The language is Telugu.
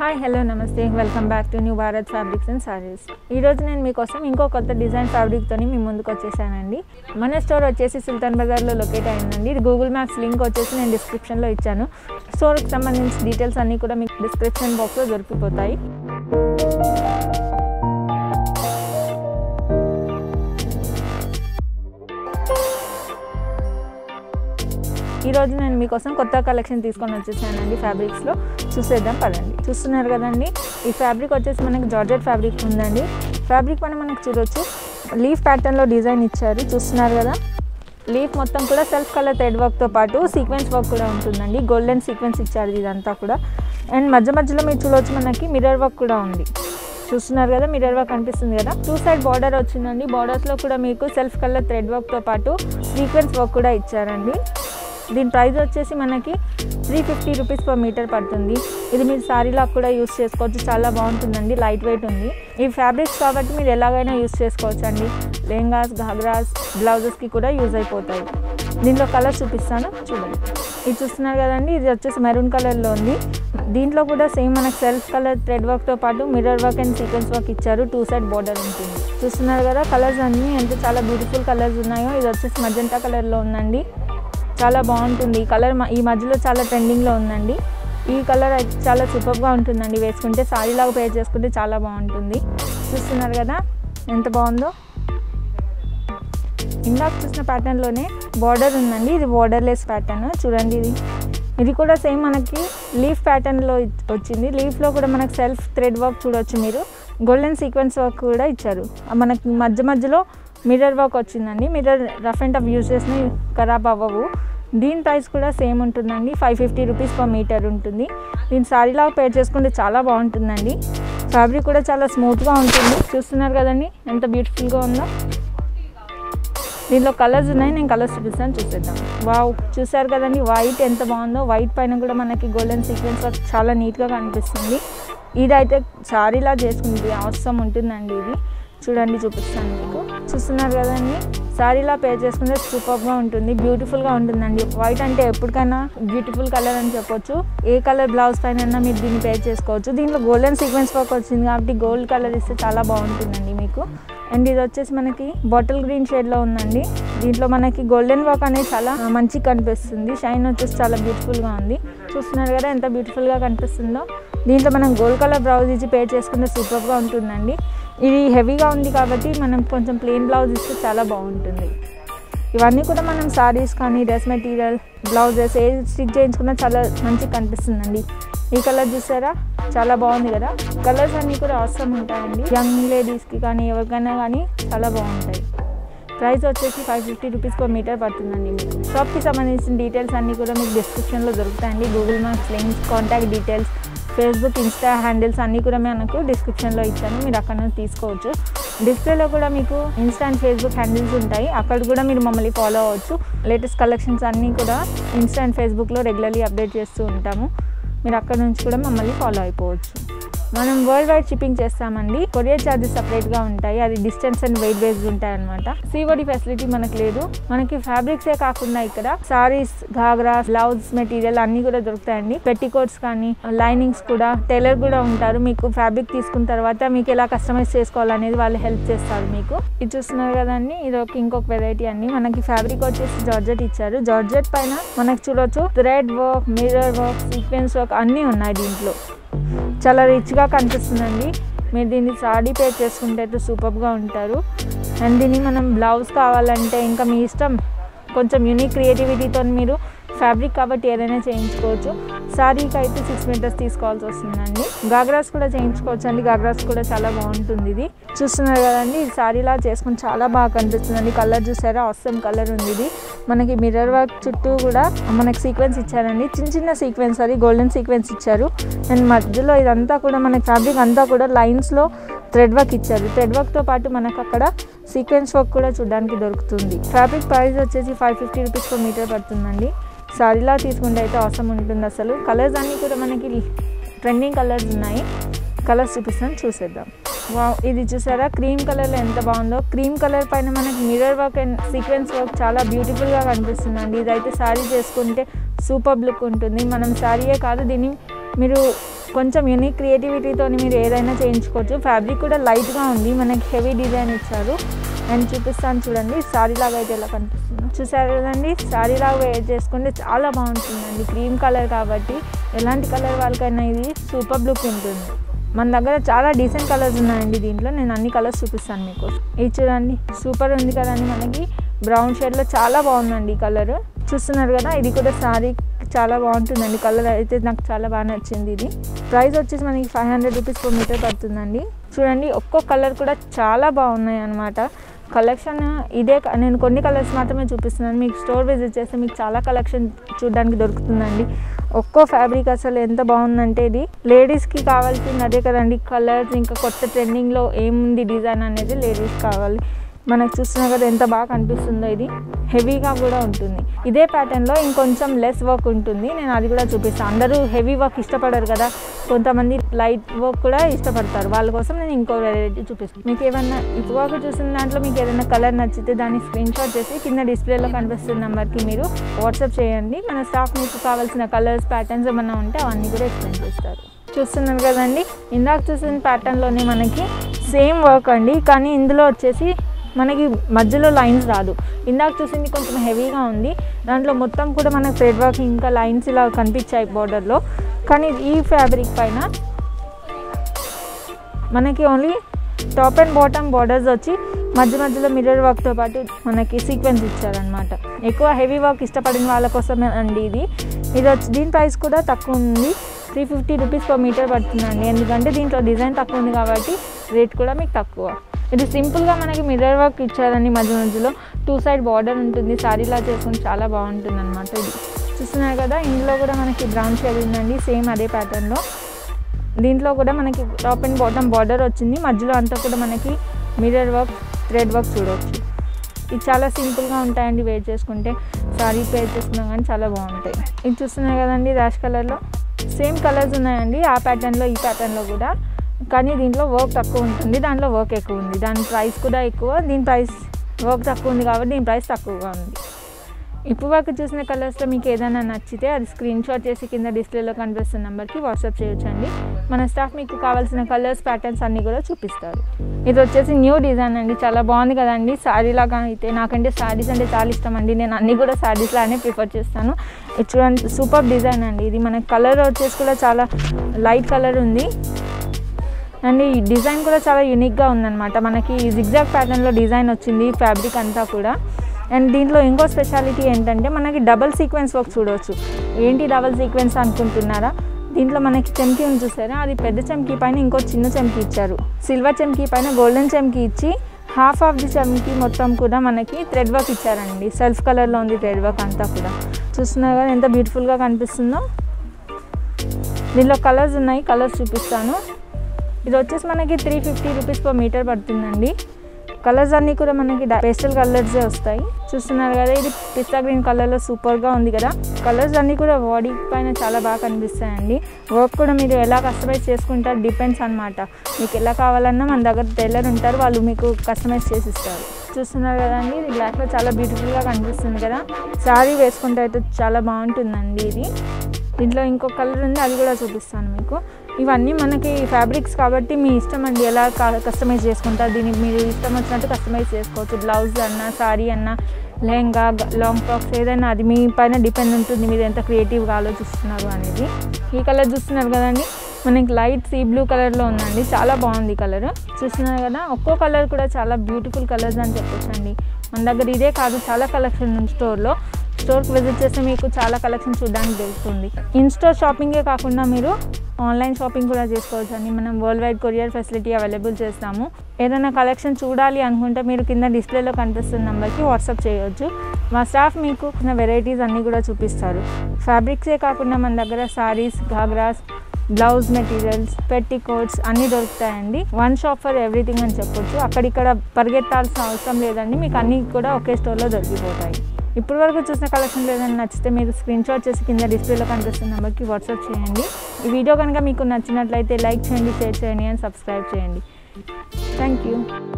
హాయ్ హలో నమస్తే welcome back to new Bharat fabrics and saris ఈరోజు నేను మీకోసం ఇంకో కొత్త డిజైన్ ఫ్యాబ్రిక్తోని మీ ముందుకు వచ్చేసానండి మన స్టోర్ వచ్చేసి సుల్తాన్ బజార్లో లొకేట్ అయిందండి ఇది గూగుల్ మ్యాప్స్ లింక్ వచ్చేసి నేను డిస్క్రిప్షన్లో ఇచ్చాను స్టోర్కి సంబంధించిన డీటెయిల్స్ అన్నీ కూడా మీకు డిస్క్రిప్షన్ బాక్స్లో దొరికిపోతాయి ఈరోజు నేను మీకోసం కొత్త కలెక్షన్ తీసుకొని వచ్చేసానండి ఫ్యాబ్రిక్స్లో చూసేద్దాం పదండి చూస్తున్నారు కదండి ఈ ఫ్యాబ్రిక్ వచ్చేసి మనకి జార్జెట్ ఫ్యాబ్రిక్ ఉందండి ఫ్యాబ్రిక్ పైన మనకు చూడొచ్చు లీఫ్ ప్యాటర్న్లో డిజైన్ ఇచ్చారు చూస్తున్నారు కదా లీఫ్ మొత్తం కూడా సెల్ఫ్ కలర్ థ్రెడ్ వర్క్తో పాటు సీక్వెన్స్ వర్క్ కూడా ఉంటుందండి గోల్డెన్ సీక్వెన్స్ ఇచ్చారు ఇదంతా కూడా అండ్ మధ్య మధ్యలో మీరు చూడవచ్చు మనకి మిర్రర్ వర్క్ కూడా ఉంది చూస్తున్నారు కదా మిర్రర్ వర్క్ కనిపిస్తుంది కదా టూ సైడ్ బార్డర్ వచ్చిందండి బార్డర్స్లో కూడా మీకు సెల్ఫ్ కలర్ థ్రెడ్ వర్క్తో పాటు సీక్వెన్స్ వర్క్ కూడా ఇచ్చారండి దీని ప్రైస్ వచ్చేసి మనకి three fifty rupees per metre పడుతుంది ఇది మీరు శారీలా కూడా యూస్ చేసుకోవచ్చు చాలా బాగుంటుందండి లైట్ వెయిట్ ఉంది ఈ ఫ్యాబ్రిక్స్ కాబట్టి మీరు ఎలాగైనా యూస్ చేసుకోవచ్చు అండి లెహంగాస్ ఘాగ్రాస్ బ్లౌజెస్కి కూడా యూజ్ అయిపోతాయి దీంట్లో కలర్ చూపిస్తాను చూడండి ఇది చూస్తున్నారు కదండి ఇది వచ్చేసి మెరూన్ కలర్లో ఉంది దీంట్లో కూడా సేమ్ మనకు సెల్ఫ్ కలర్ థ్రెడ్ వర్క్తో పాటు mirror work and sequence work ఇచ్చారు టూ సైడ్ బార్డర్ ఉంటుంది చూస్తున్నారు కదా కలర్స్ అన్నీ ఎంత చాలా బ్యూటిఫుల్ కలర్స్ ఉన్నాయో ఇది వచ్చేసి మజంతా కలర్లో ఉందండి చాలా బాగుంటుంది ఈ కలర్ ఈ మధ్యలో చాలా ట్రెండింగ్లో ఉందండి ఈ కలర్ అయితే చాలా సూపర్గా ఉంటుందండి వేసుకుంటే సారీలాగా పేర్ చేసుకుంటే చాలా బాగుంటుంది చూస్తున్నారు కదా ఎంత బాగుందో ఇందాక చూసిన ప్యాటర్న్లోనే బార్డర్ ఉందండి ఇది బార్డర్లెస్ ప్యాటర్న్ చూడండి ఇది ఇది కూడా సేమ్ మనకి లీఫ్ ప్యాటర్న్లో వచ్చింది లీఫ్లో కూడా మనకు సెల్ఫ్ థ్రెడ్ వర్క్ చూడొచ్చు మీరు గోల్డెన్ సీక్వెన్స్ వర్క్ కూడా ఇచ్చారు మనకి మధ్య మధ్యలో మిర్రర్ వర్క్ వచ్చిందండి mirror rough and tough use చేసిన ఖరాబ్ అవ్వవు దీని ప్రైస్ కూడా సేమ్ ఉంటుందండి five fifty rupees per metre ఉంటుంది దీని శారీలాగా పేర్ చేసుకుంటే చాలా బాగుంటుందండి ఫ్యాబ్రిక్ కూడా చాలా స్మూత్గా ఉంటుంది చూస్తున్నారు కదండి ఎంత బ్యూటిఫుల్గా ఉందో దీంట్లో కలర్స్ ఉన్నాయి నేను కలర్స్ చూపిస్తాను చూసేద్దాం వావ్ చూసారు కదండి వైట్ ఎంత బాగుందో వైట్ పైన కూడా మనకి గోల్డెన్ సీక్వెన్స్ వర్క్ చాలా నీట్గా కనిపిస్తుంది ఇదైతే శారీలా చేసుకుంది అవసరం ఉంటుందండి ఇది చూడండి చూపిస్తాను మీకు చూస్తున్నారు కదండి శారీలా పే చేసుకుంటే సూపర్గా ఉంటుంది బ్యూటిఫుల్గా ఉంటుందండి వైట్ అంటే ఎప్పటికైనా బ్యూటిఫుల్ కలర్ అని చెప్పొచ్చు ఏ కలర్ బ్లౌజ్ పైన మీరు దీన్ని పే చేసుకోవచ్చు దీంట్లో గోల్డెన్ సీక్వెన్స్ వర్క్ వచ్చింది కాబట్టి గోల్డ్ కలర్ ఇస్తే చాలా బాగుంటుందండి మీకు అండ్ ఇది వచ్చేసి మనకి బాటిల్ గ్రీన్ షేడ్లో ఉందండి దీంట్లో మనకి గోల్డెన్ వర్క్ అనేది చాలా మంచిగా కనిపిస్తుంది షైన్ వచ్చేసి చాలా బ్యూటిఫుల్గా ఉంది చూస్తున్నారు కదా ఎంత బ్యూటిఫుల్గా కనిపిస్తుందో దీంట్లో మనం గోల్డ్ కలర్ బ్లౌజ్ ఇచ్చి పే చేసుకుంటే సూపర్గా ఉంటుందండి ఇది హెవీగా ఉంది కాబట్టి మనం కొంచెం ప్లెయిన్ బ్లౌజ్ ఇస్తే చాలా బాగుంటుంది ఇవన్నీ కూడా మనం సారీస్ కానీ డ్రెస్ మెటీరియల్ బ్లౌజెస్ ఏ స్టిచ్ చేయించుకున్నా చాలా మంచిగా కనిపిస్తుందండి ఈ కలర్ చూసారా చాలా బాగుంది కదా కలర్స్ అన్నీ కూడా అవసరం ఉంటాయండి యంగ్ లేడీస్కి కానీ ఎవరికైనా కానీ చాలా బాగుంటాయి ప్రైస్ వచ్చేసి five fifty rupees per metre పడుతుందండి మీకు షాప్కి సంబంధించిన డీటెయిల్స్ అన్నీ కూడా మీకు డిస్క్రిప్షన్లో దొరుకుతాయండి Google maps links contact details Facebook Insta handles అన్నీ కూడా మనకు డిస్క్రిప్షన్లో ఇచ్చాను మీరు అక్కడ నుంచి తీసుకోవచ్చు డిస్ప్లేలో కూడా మీకు ఇన్స్టా అండ్ ఫేస్బుక్ హ్యాండిల్స్ ఉంటాయి అక్కడ కూడా మీరు మమ్మల్ని ఫాలో అవ్వచ్చు లేటెస్ట్ కలెక్షన్స్ అన్నీ కూడా ఇన్స్టా అండ్ ఫేస్బుక్లో రెగ్యులర్లీ అప్డేట్ చేస్తూ ఉంటాము మీరు అక్కడ నుంచి కూడా మమ్మల్ని ఫాలో అయిపోవచ్చు మనం వరల్డ్ వైడ్ షిప్పింగ్ చేస్తామండి కొరియర్ ఛార్జెస్ సపరేట్గా ఉంటాయి అది డిస్టెన్స్ అండ్ వెయిట్ బేస్డ్ ఉంటాయి అనమాట సీఓడి ఫెసిలిటీ మనకు లేదు మనకి ఫ్యాబ్రిక్సే కాకుండా ఇక్కడ సారీస్ ఘాగ్రా బ్లౌజ్ మెటీరియల్ అన్ని కూడా దొరుకుతాయండి పెట్టికోట్స్ కానీ లైనింగ్స్ కూడా టైలర్ కూడా ఉంటారు మీకు ఫ్యాబ్రిక్ తీసుకున్న తర్వాత మీకు ఎలా కస్టమైజ్ చేసుకోవాలనేది వాళ్ళు హెల్ప్ చేస్తారు మీకు ఇది చూస్తున్నారు కదండి ఇది ఒక ఇంకొక వెరైటీ అండి మనకి ఫ్యాబ్రిక్ వచ్చేసి జార్జెట్ ఇచ్చారు జార్జెట్ పైన మనకి చూడొచ్చు thread work mirror work sequence work అన్నీ ఉన్నాయి దీంట్లో చాలా రిచ్గా కనిపిస్తుందండి మీరు దీన్ని సాడీ పే చేసుకుంటే అయితే సూపర్గా ఉంటారు అండ్ దీన్ని మనం బ్లౌజ్ కావాలంటే ఇంకా మీ ఇష్టం కొంచెం యూనిక్ క్రియేటివిటీతో మీరు ఫ్యాబ్రిక్ కాబట్టి ఏదైనా చేయించుకోవచ్చు శారీకి అయితే సిక్స్ మీటర్స్ తీసుకోవాల్సి వస్తుందండి గాగ్రాస్ కూడా చేయించుకోవచ్చు అండి గాగ్రాస్ కూడా చాలా బాగుంటుంది ఇది చూస్తున్నారు కదండి ఇది శారీలా చేసుకుని చాలా బాగా కనిపిస్తుందండి కలర్ చూసారా అవసరం కలర్ ఉంది ఇది మనకి మిర్రర్ వర్క్ చుట్టూ కూడా మనకి సీక్వెన్స్ ఇచ్చారండి చిన్న చిన్న సీక్వెన్స్ అది గోల్డెన్ సీక్వెన్స్ ఇచ్చారు అండ్ మధ్యలో ఇదంతా కూడా మనకి ఫ్యాబ్రిక్ అంతా కూడా లైన్స్లో థ్రెడ్ వర్క్ ఇచ్చారు థ్రెడ్ వర్క్తో పాటు మనకు అక్కడ సీక్వెన్స్ వర్క్ కూడా చూడడానికి దొరుకుతుంది ఫ్యాబ్రిక్ ప్రైస్ వచ్చేసి five fifty rupees per metre పడుతుందండి సారీలా తీసుకుంటే అయితే అవసరం ఉంటుంది అసలు కలర్స్ అన్నీ కూడా మనకి ట్రెండింగ్ కలర్స్ ఉన్నాయి కలర్స్ చూపిస్తాను చూసేద్దాం వా ఇది చూసారా క్రీమ్ కలర్లో ఎంత బాగుందో క్రీమ్ కలర్ పైన మనకి mirror work and sequence work చాలా బ్యూటిఫుల్గా కనిపిస్తుందండి ఇదైతే శారీ చేసుకుంటే సూపర్ లుక్ ఉంటుంది మనం శారీయే కాదు దీన్ని మీరు కొంచెం యూనిక్ క్రియేటివిటీతో మీరు ఏదైనా చేయించుకోవచ్చు ఫ్యాబ్రిక్ కూడా లైట్గా ఉంది మనకి హెవీ డిజైన్ ఇచ్చారు నేను చూపిస్తాను చూడండి సారీ లాగా అయితే ఎలా కనిపిస్తుంది చూసారు కదండి సారీ లాగా వేర్ చేసుకుంటే చాలా బాగుంటుందండి క్రీమ్ కలర్ కాబట్టి ఎలాంటి కలర్ వాళ్ళకైనా ఇది సూపర్ లుక్ ఉంటుంది మన దగ్గర చాలా డీసెంట్ కలర్స్ ఉన్నాయండి దీంట్లో నేను అన్ని కలర్స్ చూపిస్తాను మీకు ఇది చూడండి సూపర్ ఉంది కదండి మనకి బ్రౌన్ షేడ్లో చాలా బాగుందండి ఈ కలర్ చూస్తున్నారు కదా ఇది కూడా సారీ చాలా బాగుంటుందండి కలర్ అయితే నాకు చాలా బాగా నచ్చింది ఇది ప్రైస్ వచ్చేసి మనకి five hundred rupees per metre పడుతుందండి చూడండి ఒక్కో కలర్ కూడా చాలా బాగున్నాయి అనమాట కలెక్షన్ ఇదే క- నేను కొన్ని కలర్స్ మాత్రమే చూపిస్తున్నాను మీకు స్టోర్ విజిట్ చేస్తే మీకు చాలా కలెక్షన్ చూడడానికి దొరుకుతుందండి ఒక్కో ఫ్యాబ్రిక్ అసలు ఎంత బాగుందంటే ఇది లేడీస్కి కావాల్సింది అదే కదండి కలర్స్ ఇంకా కొత్త ట్రెండింగ్లో ఏముంది డిజైన్ అనేది లేడీస్ కావాలి మనకు చూస్తున్నా కదా ఎంత బాగా కనిపిస్తుందో ఇది హెవీగా కూడా ఉంటుంది ఇదే ప్యాటర్న్లో ఇంకొంచెం లెస్ వర్క్ ఉంటుంది నేను అది కూడా చూపిస్తాను అందరూ హెవీ వర్క్ ఇష్టపడరు కదా కొంతమంది లైట్ వర్క్ కూడా ఇష్టపడతారు వాళ్ళ కోసం నేను ఇంకో వెరైటీ చూపిస్తాను మీకు ఏమన్నా ఇప్పుడు వర్క్ చూసిన దాంట్లో మీకు ఏదైనా కలర్ నచ్చితే దాన్ని స్క్రీన్ షాట్ చేసి కింద డిస్ప్లేలో కనిపిస్తున్న నెంబర్కి మీరు వాట్సాప్ చేయండి మన స్టాఫ్ మీకు కావాల్సిన కలర్స్ ప్యాటర్న్స్ ఏమన్నా ఉంటే అవన్నీ కూడా ఎక్స్ప్లెయిన్ చేస్తారు చూస్తున్నారు కదండి ఇందాక చూసిన ప్యాటర్న్లోనే మనకి సేమ్ వర్క్ అండి కానీ ఇందులో వచ్చేసి మనకి మధ్యలో లైన్స్ రాదు ఇందాక చూసింది కొంచెం హెవీగా ఉంది దాంట్లో మొత్తం కూడా మనకు థ్రెడ్ వర్క్ ఇంకా లైన్స్ ఇలా కనిపించాయి బార్డర్లో కానీ ఈ ఫ్యాబ్రిక్ పైన మనకి only top and bottom borders వచ్చి మధ్య మధ్యలో మిర్రర్ వర్క్తో పాటు మనకి సీక్వెన్స్ ఇచ్చారనమాట ఎక్కువ హెవీ వర్క్ ఇష్టపడిన వాళ్ళ కోసమే అండి ఇది ఇది వచ్చి దీని ప్రైస్ కూడా తక్కువ ఉంది three fifty rupees per metre పడుతుందండి ఎందుకంటే దీంట్లో డిజైన్ తక్కువ ఉంది కాబట్టి రేట్ కూడా మీకు తక్కువ ఇది సింపుల్గా మనకి మిర్రర్ వర్క్ ఇచ్చారండి మధ్య మధ్యలో టూ సైడ్ బార్డర్ ఉంటుంది సారీలా చేసుకుని చాలా బాగుంటుంది అనమాట ఇది చూస్తున్నారు కదా ఇందులో కూడా మనకి బ్రౌన్ షేడ్ ఉందండి సేమ్ అదే ప్యాటర్న్లో దీంట్లో కూడా మనకి టాప్ అండ్ బాటమ్ బార్డర్ వచ్చింది మధ్యలో అంతా కూడా మనకి మిర్రర్ వర్క్ థ్రెడ్ వర్క్ చూడవచ్చు ఇది చాలా సింపుల్గా ఉంటాయండి వేర్ చేసుకుంటే సారీ పేర్ చేసుకున్నా కానీ చాలా బాగుంటాయి ఇది చూస్తున్నారు కదండి ర్యాష్ కలర్లో సేమ్ కలర్స్ ఉన్నాయండి ఆ ప్యాటర్న్లో ఈ ప్యాటర్న్లో కూడా కానీ దీంట్లో వర్క్ తక్కువ ఉంటుంది దాంట్లో వర్క్ ఎక్కువ ఉంది దాని ప్రైస్ కూడా ఎక్కువ దీని ప్రైస్ వర్క్ తక్కువ ఉంది కాబట్టి దీని ప్రైస్ తక్కువగా ఉంది ఇప్పుడు వరకు చూసిన కలర్స్లో మీకు ఏదైనా నచ్చితే అది స్క్రీన్ షాట్ చేసి కింద డిస్ప్లేలో కనిపిస్తున్న నెంబర్కి వాట్సాప్ చేయొచ్చండి మన స్టాఫ్ మీకు కావాల్సిన కలర్స్ ప్యాటర్న్స్ అన్నీ కూడా చూపిస్తారు ఇది వచ్చేసి న్యూ డిజైన్ అండి చాలా బాగుంది కదండి శారీ లాగా అయితే నాకంటే శారీస్ అంటే చాలా ఇష్టం అండి నేను అన్నీ కూడా శారీస్ లానే ప్రిఫర్ చేస్తాను ఇది చూడండి సూపర్ డిజైన్ అండి ఇది మనకి కలర్ వచ్చేసి కూడా చాలా లైట్ కలర్ ఉంది అండ్ ఈ డిజైన్ కూడా చాలా యూనిక్గా ఉందన్నమాట మనకి జిగ్జాగ్ ప్యాటర్న్లో డిజైన్ వచ్చింది ఫ్యాబ్రిక్ అంతా కూడా అండ్ దీంట్లో ఇంకో స్పెషాలిటీ ఏంటంటే మనకి డబల్ సీక్వెన్స్ వర్క్ చూడవచ్చు ఏంటి డబల్ సీక్వెన్స్ అనుకుంటున్నారా దీంట్లో మనకి చెంకీ ఉంది చూసారా అది పెద్ద చెంకీ పైన ఇంకో చిన్న చెంకీ ఇచ్చారు సిల్వర్ చెంకీ పైన గోల్డెన్ చెంకీ ఇచ్చి హాఫ్ ఆఫ్ ది చెంకీ మొత్తం కూడా మనకి థ్రెడ్ వర్క్ ఇచ్చారండి సెల్ఫ్ కలర్లో ఉంది థ్రెడ్ వర్క్ అంతా కూడా చూస్తున్నారు కదా ఎంత బ్యూటిఫుల్గా కనిపిస్తుందో దీనిలో కలర్స్ ఉన్నాయి కలర్స్ చూపిస్తాను ఇది వచ్చేసి మనకి three fifty rupees per metre పడుతుందండి కలర్స్ అన్నీ కూడా మనకి పేస్టల్ కలర్సే వస్తాయి చూస్తున్నారు కదా ఇది పిస్తా గ్రీన్ కలర్లో సూపర్గా ఉంది కదా కలర్స్ అన్నీ కూడా బాడీ పైన చాలా బాగా కనిపిస్తాయండి వర్క్ కూడా మీరు ఎలా కస్టమైజ్ చేసుకుంటారు డిపెండ్స్ అనమాట మీకు ఎలా కావాలన్నా మన దగ్గర టైలర్ ఉంటారు వాళ్ళు మీకు కస్టమైజ్ చేసి ఇస్తారు చూస్తున్నారు కదండి ఇది బ్లాక్లో చాలా బ్యూటిఫుల్గా కనిపిస్తుంది కదా శారీ వేసుకుంటే అయితే చాలా బాగుంటుందండి ఇది దీంట్లో ఇంకో కలర్ ఉంది అది కూడా చూపిస్తాను మీకు ఇవన్నీ మనకి ఫ్యాబ్రిక్స్ కాబట్టి మీ ఇష్టం అండి ఎలా కస్టమైజ్ చేసుకుంటారు దీనికి మీరు ఇష్టం వచ్చినట్టు కస్టమైజ్ చేసుకోవచ్చు బ్లౌజ్ అన్న సారీ అన్న లెహంగా లాంగ్ ఫ్రాక్స్ ఏదైనా అది మీ పైన డిపెండ్ ఉంటుంది మీరు ఎంత క్రియేటివ్గా ఆలోచిస్తున్నారు అనేది ఈ కలర్ చూస్తున్నారు కదండి మనకి లైట్ సీ బ్లూ కలర్లో ఉందండి చాలా బాగుంది కలర్ చూస్తున్నారు కదా ఒక్కో కలర్ కూడా చాలా బ్యూటిఫుల్ కలర్స్ అని చెప్పొచ్చండి మన దగ్గర ఇదే కాదు చాలా కలెక్షన్ ఉంది స్టోర్లో స్టోర్కి విజిట్ చేస్తే మీకు చాలా కలెక్షన్ చూడడానికి దొరుకుతుంది ఇన్ స్టోర్ షాపింగే కాకుండా మీరు ఆన్లైన్ షాపింగ్ కూడా చేసుకోవచ్చు అండి మనం world wide courier facility available చేస్తాము ఏదైనా కలెక్షన్ చూడాలి అనుకుంటే మీరు కింద డిస్ప్లేలో కనిపిస్తున్న నెంబర్కి వాట్సాప్ చేయొచ్చు మా స్టాఫ్ మీకు వెరైటీస్ అన్నీ కూడా చూపిస్తారు ఫ్యాబ్రిక్సే కాకుండా మన దగ్గర saris ghagras blouse materials petticoats అన్నీ దొరుకుతాయండి వన్ షాప్ ఫర్ ఎవ్రీథింగ్ అని చెప్పొచ్చు అక్కడిక్కడ పరిగెత్తాల్సిన అవసరం లేదండి మీకు అన్నీ కూడా ఒకే స్టోర్లో దొరికిపోతాయి ఇప్పటి వరకు చూసిన కలెక్షన్ ఏదైనా నచ్చితే మీరు స్క్రీన్ షాట్ చేసి కింద డిస్ప్లేలో కనిపిస్తున్న నెంబర్కి వాట్సాప్ చేయండి ఈ వీడియో కనుక మీకు నచ్చినట్లయితే లైక్ చేయండి షేర్ చేయండి అండ్ సబ్స్క్రైబ్ చేయండి థ్యాంక్ యూ